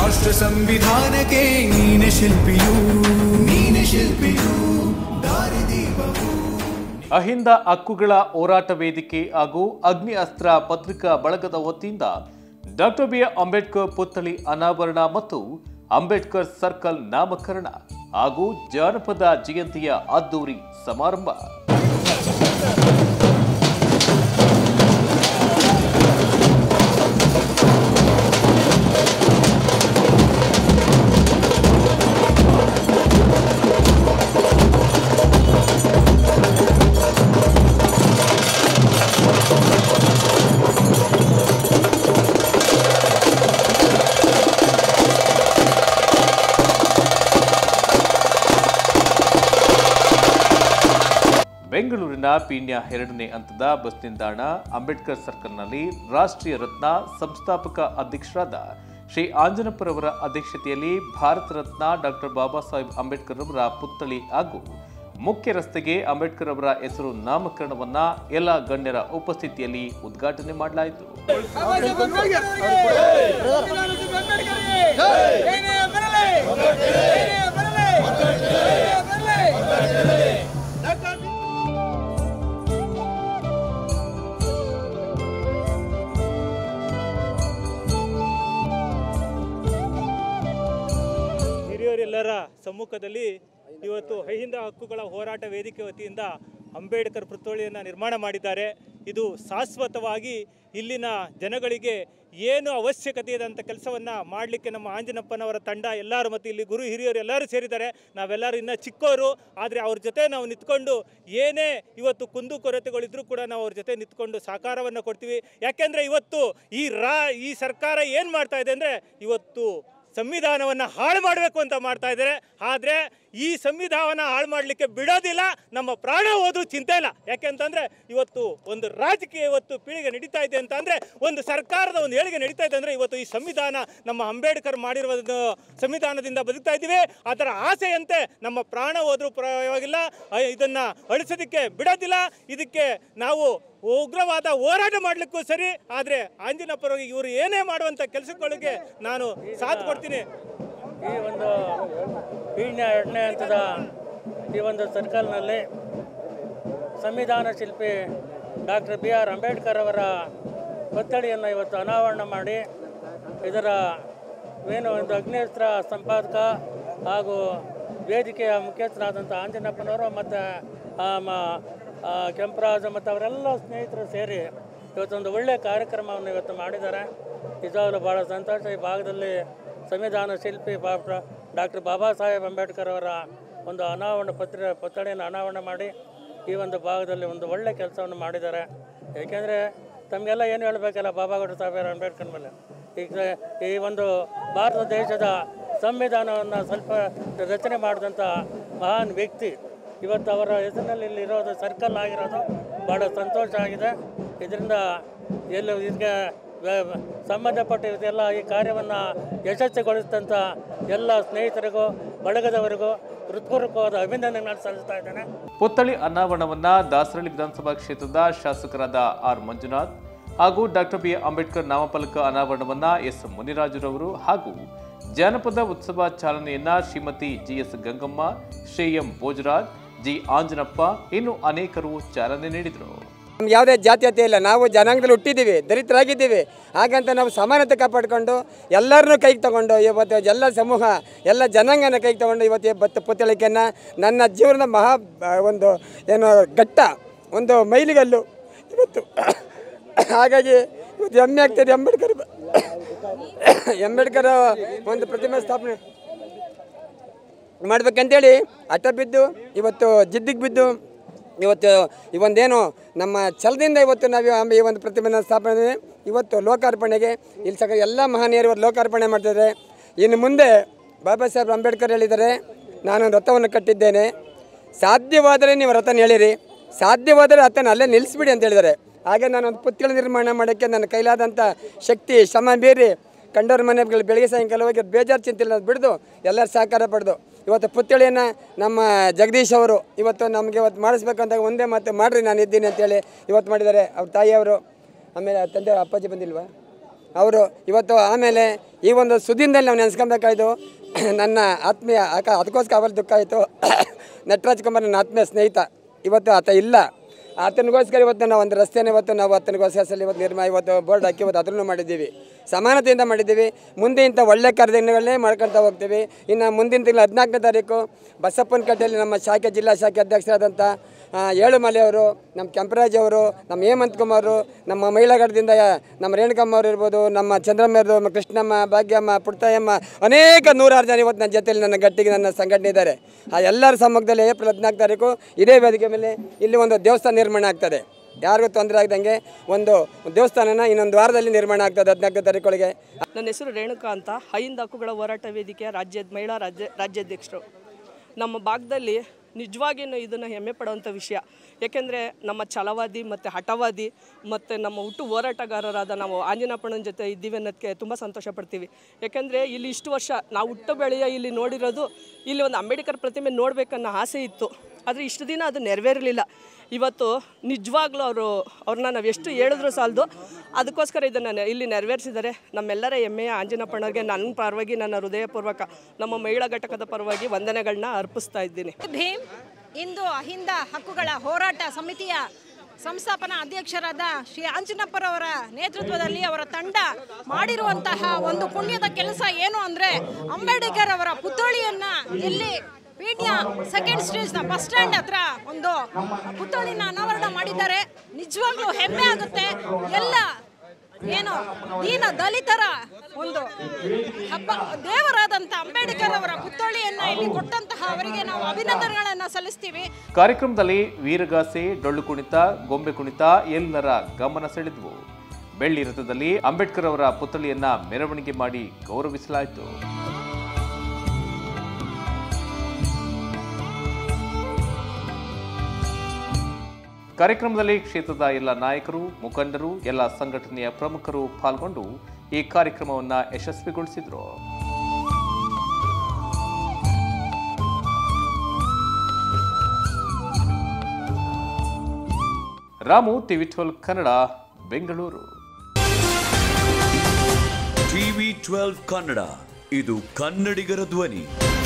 ರಾಷ್ಟ್ರ ಸಂವಿಧಾನಕ್ಕೆ ನೀನೆ ಶಿಲ್ಪಿಯು ನೀನೆ ಶಿಲ್ಪಿಯು ದಾರಿದೀಪವು ಅಹಿಂದ ಹಕ್ಕುಗಳ ಹೋರಾಟ ವೇದಿಕೆ ಹಾಗೂ ಅಗ್ನಿ ಅಸ್ತ್ರ ಪತ್ರಿಕಾ ಬಳಗದ ವತಿಯಿಂದ ಡಾಕ್ಟರ್ ಬಿ ಆರ್ ಅಂಬೇಡ್ಕರ್ ಪುತ್ಥಳಿ ಅನಾವರಣ ಮತ್ತು ಅಂಬೇಡ್ಕರ್ ಸರ್ಕಲ್ ನಾಮಕರಣ ಹಾಗೂ ಜಾನಪದ ಜಯಂತಿಯ ಅದ್ದೂರಿ ಸಮಾರಂಭ ಬೆಂಗಳೂರಿನ ಪೀಣ್ಯ ಎರಡನೇ ಹಂತದ ಬಸ್ ನಿಲ್ದಾಣ ಅಂಬೇಡ್ಕರ್ ಸರ್ಕಲ್ನಲ್ಲಿ ರಾಷ್ಟ್ರೀಯ ರತ್ನ ಸಂಸ್ಥಾಪಕ ಅಧ್ಯಕ್ಷರಾದ ಶ್ರೀ ಆಂಜನಪ್ಪರವರ ಅಧ್ಯಕ್ಷತೆಯಲ್ಲಿ ಭಾರತ ರತ್ನ ಡಾಕ್ಟರ್ ಬಾಬಾ ಸಾಹೇಬ್ ಅಂಬೇಡ್ಕರ್ ಅವರ ಪುತ್ಥಳಿ ಹಾಗೂ ಮುಖ್ಯ ರಸ್ತೆಗೆ ಅಂಬೇಡ್ಕರ್ ಅವರ ಹೆಸರು ನಾಮಕರಣವನ್ನ ಎಲ್ಲ ಗಣ್ಯರ ಉಪಸ್ಥಿತಿಯಲ್ಲಿ ಉದ್ಘಾಟನೆ ಮಾಡಲಾಯಿತು ಹಿರಿಯರೆಲ್ಲರ ಸಮ್ಮುಖದಲ್ಲಿ ಇವತ್ತು ಅಹಿಂದ ಹಕ್ಕುಗಳ ಹೋರಾಟ ವೇದಿಕೆ ವತಿಯಿಂದ ಅಂಬೇಡ್ಕರ್ ಪುತ್ಥಳಿಯನ್ನು ನಿರ್ಮಾಣ ಮಾಡಿದ್ದಾರೆ ಇದು ಶಾಶ್ವತವಾಗಿ ಇಲ್ಲಿನ ಜನಗಳಿಗೆ ಏನು ಅವಶ್ಯಕತೆ ಇದೆ ಅಂತ ಕೆಲಸವನ್ನು ಮಾಡಲಿಕ್ಕೆ ನಮ್ಮ ಆಂಜನಪ್ಪನವರ ತಂಡ ಎಲ್ಲರೂ ಮತ್ತು ಇಲ್ಲಿ ಗುರು ಹಿರಿಯರು ಎಲ್ಲರೂ ಸೇರಿದ್ದಾರೆ ನಾವೆಲ್ಲರೂ ಇನ್ನೂ ಚಿಕ್ಕವರು ಆದರೆ ಅವ್ರ ಜೊತೆ ನಾವು ನಿಂತ್ಕೊಂಡು ಏನೇ ಇವತ್ತು ಕುಂದು ಕೊರತೆಗಳಿದ್ರೂ ಕೂಡ ನಾವು ಅವ್ರ ಜೊತೆ ನಿಂತ್ಕೊಂಡು ಸಹಕಾರವನ್ನು ಕೊಡ್ತೀವಿ ಯಾಕೆಂದರೆ ಇವತ್ತು ಈ ರಾ ಈ ಸರ್ಕಾರ ಏನು ಮಾಡ್ತಾ ಇದೆ ಅಂದರೆ ಇವತ್ತು ಸಂವಿಧಾನವನ್ನು ಹಾಳು ಮಾಡಬೇಕು ಅಂತ ಮಾಡ್ತಾ ಇದ್ದಾರೆ ಆದರೆ ಈ ಸಂವಿಧಾನ ಹಾಳು ಮಾಡಲಿಕ್ಕೆ ಬಿಡೋದಿಲ್ಲ ನಮ್ಮ ಪ್ರಾಣ ಹೋದ್ರೂ ಚಿಂತೆ ಇಲ್ಲ ಯಾಕೆಂತಂದರೆ ಇವತ್ತು ಒಂದು ರಾಜಕೀಯ ಇವತ್ತು ಪೀಳಿಗೆ ನಡೀತಾ ಇದೆ ಅಂತ ಅಂದರೆ ಒಂದು ಸರ್ಕಾರದ ಒಂದು ಏಳಿಗೆ ನಡೀತಾ ಇದೆ ಅಂದರೆ ಇವತ್ತು ಈ ಸಂವಿಧಾನ ನಮ್ಮ ಅಂಬೇಡ್ಕರ್ ಮಾಡಿರುವ ಒಂದು ಸಂವಿಧಾನದಿಂದ ಬದುಕ್ತಾ ಇದ್ದೀವಿ ಅದರ ಆಸೆಯಂತೆ ನಮ್ಮ ಪ್ರಾಣ ಹೋದ್ರೂ ಪರವಾಗಿಲ್ಲ ಅ- ಇದನ್ನು ಅಳಿಸೋದಕ್ಕೆ ಬಿಡೋದಿಲ್ಲ ಇದಕ್ಕೆ ನಾವು ಉಗ್ರವಾದ ಹೋರಾಟ ಮಾಡಲಿಕ್ಕೂ ಸರಿ ಆದರೆ ಆಂಜನಪ್ಪರಿಗೆ ಇವರು ಏನೇ ಮಾಡುವಂಥ ಕೆಲಸಗಳಿಗೆ ನಾನು ಸಾಥ್ ಕೊಡ್ತೀನಿ ಈ ಒಂದು ಪೀಣ್ಯ ಎರಡನೇ ಹಂತದ ಈ ಒಂದು ಸರ್ಕಲ್ನಲ್ಲಿ ಸಂವಿಧಾನ ಶಿಲ್ಪಿ ಡಾಕ್ಟರ್ ಬಿ ಆರ್ ಅಂಬೇಡ್ಕರ್ ಅವರ ಪುತ್ಥಳಿಯನ್ನು ಇವತ್ತು ಅನಾವರಣ ಮಾಡಿ ಇದರ ಏನು ಒಂದು ಅಗ್ನೇಸ್ತ್ರ ಸಂಪಾದಕ ಹಾಗೂ ವೇದಿಕೆಯ ಮುಖ್ಯಸ್ಥರಾದಂಥ ಆಂಜನಪ್ಪನವರು ಮತ್ತು ಕೆಂಪರಾಜ ಮತ್ತು ಅವರೆಲ್ಲ ಸ್ನೇಹಿತರು ಸೇರಿ ಇವತ್ತೊಂದು ಒಳ್ಳೆಯ ಕಾರ್ಯಕ್ರಮವನ್ನು ಇವತ್ತು ಮಾಡಿದ್ದಾರೆ ನಿಜವಾಗಲೂ ಭಾಳ ಸಂತೋಷ ಈ ಭಾಗದಲ್ಲಿ ಸಂವಿಧಾನ ಶಿಲ್ಪಿ ಡಾಕ್ಟರ್ ಬಾಬಾ ಸಾಹೇಬ್ ಅಂಬೇಡ್ಕರ್ ಅವರ ಒಂದು ಅನಾವರಣ ಪತ್ರ ಪುತ್ಥಳಿಯನ್ನು ಅನಾವರಣ ಮಾಡಿ ಈ ಒಂದು ಭಾಗದಲ್ಲಿ ಒಂದು ಒಳ್ಳೆಯ ಕೆಲಸವನ್ನು ಮಾಡಿದ್ದಾರೆ ಏಕೆಂದರೆ ತಮಗೆಲ್ಲ ಏನು ಹೇಳಬೇಕಲ್ಲ ಬಾಬಾಗೌಡ ಸಾಹೇಬ್ ಅಂಬೇಡ್ಕರ್ ಮೇಲೆ ಈಗ ಈ ಒಂದು ಭಾರತ ದೇಶದ ಸಂವಿಧಾನವನ್ನು ಸ್ವಲ್ಪ ರಚನೆ ಮಾಡಿದಂಥ ಮಹಾನ್ ವ್ಯಕ್ತಿ ಇವತ್ತು ಅವರ ಹೆಸರಿನಲ್ಲಿ ಇಲ್ಲಿ ಇರೋದು ಸರ್ಕಲ್ ಆಗಿರೋದು ಭಾಳ ಸಂತೋಷ ಆಗಿದೆ ಇದರಿಂದ ಎಲ್ಲ ಇದಕ್ಕೆ ವ- ಸಂಬಂಧಪಟ್ಟ ಇದೆಲ್ಲ ಈ ಕಾರ್ಯವನ್ನು ಯಶಸ್ವಿಗೊಳಿಸಿದಂಥ ಎಲ್ಲ ಸ್ನೇಹಿತರಿಗೂ ಬಳಗದವರಿಗೂ ಹೃತ್ಪೂರ್ವಕವಾದ ಅಭಿನಂದನೆಗಳನ್ನು ಸಲ್ಲಿಸ್ತಾ ಇದ್ದೇನೆ ಪುತ್ಥಳಿ ಅನಾವರಣವನ್ನ ದಾಸರಳ್ಳಿ ವಿಧಾನಸಭಾ ಕ್ಷೇತ್ರದ ಶಾಸಕರಾದ ಆರ್ ಮಂಜುನಾಥ್ ಹಾಗೂ ಡಾಕ್ಟರ್ ಬಿ ಅಂಬೇಡ್ಕರ್ ನಾಮಫಲಕ ಅನಾವರಣವನ್ನ ಎಸ್ ಮುನಿರಾಜುರವರು ಹಾಗೂ ಜಾನಪದ ಉತ್ಸವ ಚಾಲನೆಯನ್ನ Shrimati GS Gangamma Shri M Bhojaraj G Anjanappa ಇನ್ನು ಅನೇಕರು ಚಾಲನೆ ನೀಡಿದರು ನಮ್ಗೆ ಯಾವುದೇ ಜಾತ್ಯತೆ ಇಲ್ಲ ನಾವು ಜನಾಂಗದಲ್ಲಿ ಹುಟ್ಟಿದ್ದೀವಿ ದಲಿತರಾಗಿದ್ದೀವಿ ಹಾಗಂತ ನಾವು ಸಮಾನತೆ ಕಾಪಾಡಿಕೊಂಡು ಎಲ್ಲರನ್ನೂ ಕೈಗೆ ತಗೊಂಡು ಇವತ್ತು ಎಲ್ಲ ಸಮೂಹ ಎಲ್ಲ ಜನಾಂಗನ ಕೈಗೆ ತಗೊಂಡು ಇವತ್ತು ಈ ಬತ್ತ ಪುತ್ತಳಿಕೆಯನ್ನು ನನ್ನ ಜೀವನದ ಮಹಾ ಆ, ಒಂದು ಏನು ಘಟ್ಟ ಒಂದು ಮೈಲಿಗಲ್ಲು ಇವತ್ತು ಹಾಗಾಗಿ ಇವತ್ತು ಹೆಮ್ಮೆ ಆಗ್ತದೆ ಅಂಬೇಡ್ಕರ್ ಬ- ಅಂಬೇಡ್ಕರ್ ಒಂದು ಪ್ರತಿಮೆ ಸ್ಥಾಪನೆ ಮಾಡ್ಬೇಕಂತೇಳಿ ಹಠ ಬಿದ್ದು ಇವತ್ತು ಜಿದ್ದಿಗೆ ಬಿದ್ದು ಇವತ್ತು ಈ ಒಂದೇನು ನಮ್ಮ ಛಲದಿಂದ ಇವತ್ತು ನಾವು ಆಮ್- ಈ ಒಂದು ಪ್ರತಿಮೆನ ಸ್ಥಾಪನೆ ಇವತ್ತು ಲೋಕಾರ್ಪಣೆಗೆ ಇಲ್ಲಿ ಸಕ ಎಲ್ಲ ಮಹನೀಯರು ಇವತ್ತು ಲೋಕಾರ್ಪಣೆ ಮಾಡ್ತಿದ್ದಾರೆ ಇನ್ನು ಮುಂದೆ ಬಾಬಾ ಸಾಹೇಬ್ ಅಂಬೇಡ್ಕರ್ ಹೇಳಿದ್ದಾರೆ ನಾನು ರಥವನ್ನು ಕಟ್ಟಿದ್ದೇನೆ ಸಾಧ್ಯವಾದರೆ ನೀವು ರಥನ ಹೇಳಿರಿ ಸಾಧ್ಯವಾದರೆ ರಥನ ಅಲ್ಲೇ ನಿಲ್ಲಿಸ್ಬಿಡಿ ಅಂತ ಹೇಳಿದ್ದಾರೆ ಹಾಗೆ ನಾನು ಒಂದು ಪುತ್ಥಳಿ ನಿರ್ಮಾಣ ಮಾಡೋಕ್ಕೆ ನನ್ನ ಕೈಲಾದಂಥ ಶಕ್ತಿ ಶ್ರಮ ಬೀರಿ ಕಂಡೋರ ಮನೆಗಳು ಬೆಳಗ್ಗೆ ಸಾಯಂಕಾಲ ಹೋಗಿ ಬೇಜಾರು ಚಿಂತಿಲ್ಲ ಅಂತ ಬಿಡ್ದು ಎಲ್ಲರ ಸಹಕಾರ ಪಡೆದು ಇವತ್ತು ಪುತ್ಥಳಿಯನ್ನು ನಮ್ಮ ಜಗದೀಶ್ ಅವರು ಇವತ್ತು ನಮಗೆ ಇವತ್ತು ಮಾಡಿಸ್ಬೇಕಂತ ಒಂದೇ ಮಾತು ಮಾಡಿರಿ ನಾನು ಇದ್ದೀನಿ ಅಂತೇಳಿ ಇವತ್ತು ಮಾಡಿದ್ದಾರೆ ಅವ್ರ ತಾಯಿಯವರು ಆಮೇಲೆ ತಂದೆ ಅಪ್ಪಾಜಿ ಬಂದಿಲ್ವಾ ಅವರು ಇವತ್ತು ಆಮೇಲೆ ಈ ಒಂದು ಸುದ್ದಿನಲ್ಲಿ ನಾವು ನೆನೆಸ್ಕೊಬೇಕಾಯ್ತು ನನ್ನ ಆತ್ಮೀಯ ಅಕ ಅದಕ್ಕೋಸ್ಕರ ಅವರ ದುಃಖ ಆಯಿತು ನಟರಾಜ್ ಕುಮಾರ್ ನನ್ನ ಆತ್ಮೀಯ ಸ್ನೇಹಿತ ಇವತ್ತು ಆತ ಇಲ್ಲ ಆತನಿಗೋಸ್ಕರ ಇವತ್ತು ನಾವು ಒಂದು ರಸ್ತೆನ ಇವತ್ತು ನಾವು ಆತನಿಗೋಸ್ಕರ ಸಲ ಇವತ್ತು ನಿರ್ಮಾಣ ಇವತ್ತು ಬೋರ್ಡ್ ಹಾಕಿ ಇವತ್ತು ಅದನ್ನು ಮಾಡಿದ್ದೀವಿ ಸಮಾನತೆಯಿಂದ ಮಾಡಿದ್ದೀವಿ ಮುಂದೆ ಇಂಥ ಒಳ್ಳೆ ಕಾರ್ಯಗಳನ್ನೇ ಮಾಡ್ಕೊಳ್ತಾ ಹೋಗ್ತೀವಿ ಇನ್ನು ಮುಂದಿನ ತಿಂಗಳು ಹದಿನಾಲ್ಕನೇ ತಾರೀಕು ಬಸಪ್ಪನ ಕಟ್ಟೆಯಲ್ಲಿ ನಮ್ಮ ಶಾಖೆ ಜಿಲ್ಲಾ ಶಾಖೆ ಅಧ್ಯಕ್ಷರಾದಂಥ ಆ, ಏಳುಮಲೆ ಅವರು ನಮ್ಮ ಕೆಂಪರಾಜ್ ಅವರು ನಮ್ಮ ಹೇಮಂತ್ ಕುಮಾರ್ ನಮ್ಮ ಮಹಿಳಾ ಘಟದಿಂದ ನಮ್ಮ ರೇಣುಕಮ್ಮ ಅವರು ಇರ್ಬೋದು ನಮ್ಮ ಚಂದ್ರಮ್ಮ ಇರ್ಬೋದು ನಮ್ಮ ಕೃಷ್ಣಮ್ಮ ಭಾಗ್ಯಮ್ಮ ಪುಟ್ಟಯ್ಯಮ್ಮ ಅನೇಕ ನೂರಾರು ಜನ ಇವತ್ತು ನನ್ನ ಜೊತೆಯಲ್ಲಿ ನನ್ನ ಗಟ್ಟಿಗೆ ನನ್ನ ಸಂಘಟನೆ ಇದ್ದಾರೆ ಆ ಎಲ್ಲರ ಸಮ್ಮುಖದಲ್ಲಿ ಏಪ್ರಿಲ್ ಹದಿನಾಲ್ಕು ತಾರೀಕು ಇದೇ ವೇದಿಕೆ ಮೇಲೆ ಇಲ್ಲಿ ಒಂದು ದೇವಸ್ಥಾನ ನಿರ್ಮಾಣ ಆಗ್ತದೆ ಯಾರಿಗೂ ತೊಂದರೆ ಆಗದಂಗೆ ಒಂದು ದೇವಸ್ಥಾನನ ಇನ್ನೊಂದು ವಾರದಲ್ಲಿ ನಿರ್ಮಾಣ ಆಗ್ತದೆ ಹದಿನಾಲ್ಕು ತಾರೀಕೊಳಗೆ ನನ್ನ ಹೆಸರು ರೇಣುಕಾ ಅಂತ ಹೈಂದ ಹಕ್ಕುಗಳ ಹೋರಾಟ ವೇದಿಕೆಯ ರಾಜ್ಯ ಮಹಿಳಾ ರಾಜ್ಯ ರಾಜ್ಯಾಧ್ಯಕ್ಷರು ನಮ್ಮ ಭಾಗದಲ್ಲಿ ನಿಜವಾಗಿಯೂ ಇದನ್ನು ಹೆಮ್ಮೆ ಪಡುವಂಥ ವಿಷಯ ಏಕೆಂದರೆ ನಮ್ಮ ಛಲವಾದಿ ಮತ್ತು ಹಠವಾದಿ ಮತ್ತು ನಮ್ಮ ಹುಟ್ಟು ಹೋರಾಟಗಾರರಾದ ನಾವು ಆಂಜನಪ್ಪಣ್ಣನ ಜೊತೆ ಇದ್ದೀವಿ ಅನ್ನೋದಕ್ಕೆ ತುಂಬ ಸಂತೋಷ ಪಡ್ತೀವಿ ಯಾಕೆಂದರೆ ಇಲ್ಲಿ ಇಷ್ಟು ವರ್ಷ ನಾವು ಹುಟ್ಟು ಬೆಳೆಯ ಇಲ್ಲಿ ನೋಡಿರೋದು ಇಲ್ಲಿ ಒಂದು ಅಂಬೇಡ್ಕರ್ ಪ್ರತಿಮೆ ನೋಡಬೇಕನ್ನೋ ಆಸೆ ಇತ್ತು ಆದರೆ ಇಷ್ಟು ದಿನ ಅದು ನೆರವೇರಲಿಲ್ಲ ಇವತ್ತು ನಿಜವಾಗ್ಲೂ ಅವರು ಅವ್ರನ್ನ ನಾವು ಎಷ್ಟು ಹೇಳಿದ್ರು ಸಾಲದು ಅದಕ್ಕೋಸ್ಕರ ಇದನ್ನು ನೆ- ಇಲ್ಲಿ ನೆರವೇರಿಸಿದ್ದಾರೆ ನಮ್ಮೆಲ್ಲರ ಹೆಮ್ಮೆಯ ಆಂಜನಪ್ಪಣ್ಣವ್ರಿಗೆ ನನ್ನ ಪರವಾಗಿ ನನ್ನ ಹೃದಯಪೂರ್ವಕ ನಮ್ಮ ಮಹಿಳಾ ಘಟಕದ ಪರವಾಗಿ ವಂದನೆಗಳನ್ನ ಅರ್ಪಿಸ್ತಾ ಇದ್ದೀನಿ ಭೀಮ್ ಇಂದು ಅಹಿಂದ ಹಕ್ಕುಗಳ ಹೋರಾಟ ಸಮಿತಿಯ ಸಂಸ್ಥಾಪನಾ ಅಧ್ಯಕ್ಷರಾದ ಶ್ರೀ ಆಂಜನಪ್ಪರವರ ನೇತೃತ್ವದಲ್ಲಿ ಅವರ ತಂಡ ಮಾಡಿರುವಂತಹ ಒಂದು ಪುಣ್ಯದ ಕೆಲಸ ಏನು ಅಂದ್ರೆ ಅಂಬೇಡ್ಕರ್ ಅವರ ಪುತ್ಥಳಿಯನ್ನ ಇಲ್ಲಿ ಪೀಣ್ಯ ಸೆಕೆಂಡ್ ಸ್ಟೇಜ್ನ ಬಸ್ ಸ್ಟ್ಯಾಂಡ್ ಹತ್ರ ಒಂದು ಪುತ್ಥಳಿನ ಅನಾವರಣ ಮಾಡಿದ್ದಾರೆ ನಿಜವಾಗ್ಲೂ ಹೆಮ್ಮೆ ಆಗುತ್ತೆ ಎಲ್ಲ ಏನು ದೀನ ದಲಿತರ ಒಂದು ಹಬ್ಬ ದೇವರಾದಂಥ ಅಂಬೇಡ್ಕರ್ ಅವರ ಪುತ್ಥಳಿಯನ್ನ ಇಲ್ಲಿ ಕೊಟ್ಟಂತಹ ಅವರಿಗೆ ನಾವು ಅಭಿನಂದನೆಗಳನ್ನ ಸಲ್ಲಿಸ್ತೀವಿ ಕಾರ್ಯಕ್ರಮದಲ್ಲಿ ವೀರಗಾಸೆ ಡೊಳ್ಳು ಕುಣಿತ ಗೊಂಬೆ ಕುಣಿತ ಎಲ್ಲರ ಗಮನ ಸೆಳೆದವು ಬೆಳ್ಳಿ ರಥದಲ್ಲಿ ಅಂಬೇಡ್ಕರ್ ಅವರ ಪುತ್ಥಳಿಯನ್ನ ಮೆರವಣಿಗೆ ಮಾಡಿ ಗೌರವಿಸಲಾಯಿತು ಕಾರ್ಯಕ್ರಮದಲ್ಲಿ ಕ್ಷೇತ್ರದ ಎಲ್ಲ ನಾಯಕರು ಮುಖಂಡರು ಎಲ್ಲ ಸಂಘಟನೆಯ ಪ್ರಮುಖರು ಪಾಲ್ಗೊಂಡು ಈ ಕಾರ್ಯಕ್ರಮವನ್ನ ಯಶಸ್ವಿಗೊಳಿಸಿದರು Ramu TV twelve Kannada Bengaluru TV twelve Kannada ಇದು ಕನ್ನಡಿಗರ ಧ್ವನಿ